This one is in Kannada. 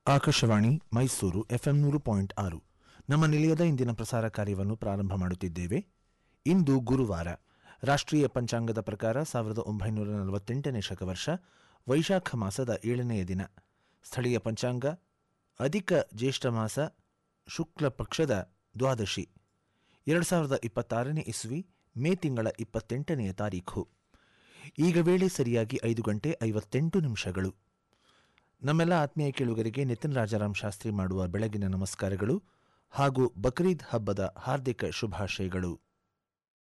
ಆಕಾಶವಾಣಿ ಮೈಸೂರು ಎಫ್ಎಂ ನೂರು ಪಾಯಿಂಟ್ ಆರು ನಮ್ಮ ನಿಲಯದ ಇಂದಿನ ಪ್ರಸಾರ ಕಾರ್ಯವನ್ನು ಪ್ರಾರಂಭ ಮಾಡುತ್ತಿದ್ದೇವೆ ಇಂದು ಗುರುವಾರ ರಾಷ್ಟ್ರೀಯ ಪಂಚಾಂಗದ ಪ್ರಕಾರ ಸಾವಿರದ ಒಂಬೈನೂರ ನಲವತ್ತೆಂಟನೇ ಶಕವರ್ಷ ವೈಶಾಖ ಮಾಸದ ಏಳನೆಯ ದಿನ ಸ್ಥಳೀಯ ಪಂಚಾಂಗ ಅಧಿಕ ಜ್ಯೇಷ್ಠ ಮಾಸ ಶುಕ್ಲ ಪಕ್ಷದ ದ್ವಾದಶಿ ಎರಡು ಸಾವಿರದ ಇಪ್ಪತ್ತಾರನೇ ಇಸ್ವಿ ಮೇ ತಿಂಗಳ ಇಪ್ಪತ್ತೆಂಟನೆಯ ತಾರೀಖು ಈಗ ವೇಳೆ ಸರಿಯಾಗಿ ಐದು ಗಂಟೆ ಐವತ್ತೆಂಟು ನಿಮಿಷಗಳು ನಮ್ಮೆಲ್ಲ ಆತ್ಮೀಯ ಕೇಳುಗರಿಗೆ ನಿತಿನ್ ರಾಜಾರಾಮ್ ಶಾಸ್ತ್ರಿ ಮಾಡುವ ಬೆಳಗಿನ ನಮಸ್ಕಾರಗಳು ಹಾಗೂ ಬಕ್ರೀದ್ ಹಬ್ಬದ ಹಾರ್ದಿಕ ಶುಭಾಶಯಗಳು